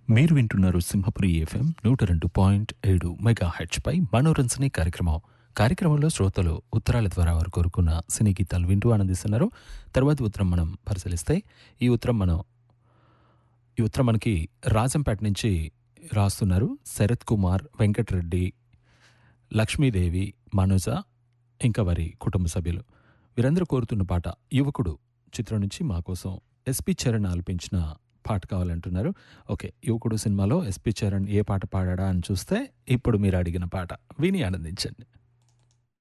మీరు వింటున్నారు సింహపురి ఎఫ్ఎం నూట రెండు పాయింట్ ఏడు మెగా హెచ్పై మనోరంజని కార్యక్రమం కార్యక్రమంలో శ్రోతలు ఉత్తరాల ద్వారా వారు కోరుకున్న సినీ గీతాలు వింటూ ఆనందిస్తున్నారు తర్వాత ఉత్తరం మనం పరిశీలిస్తే ఈ ఉత్తరం మనం ఈ ఉత్తరం మనకి రాజంపేట నుంచి రాస్తున్నారు శరత్ కుమార్ వెంకటరెడ్డి లక్ష్మీదేవి మనోజ ఇంకా వారి కుటుంబ సభ్యులు వీరందరూ కోరుతున్న పాట యువకుడు చిత్రం నుంచి మా కోసం ఎస్పి చరణ్ ఆలపించిన పాట కావాలంటున్నారు ఓకే యువకుడు సినిమాలో ఎస్పి చరణ్ ఏ పాట పాడాడా అని చూస్తే ఇప్పుడు మీరు అడిగిన పాట విని ఆనందించండి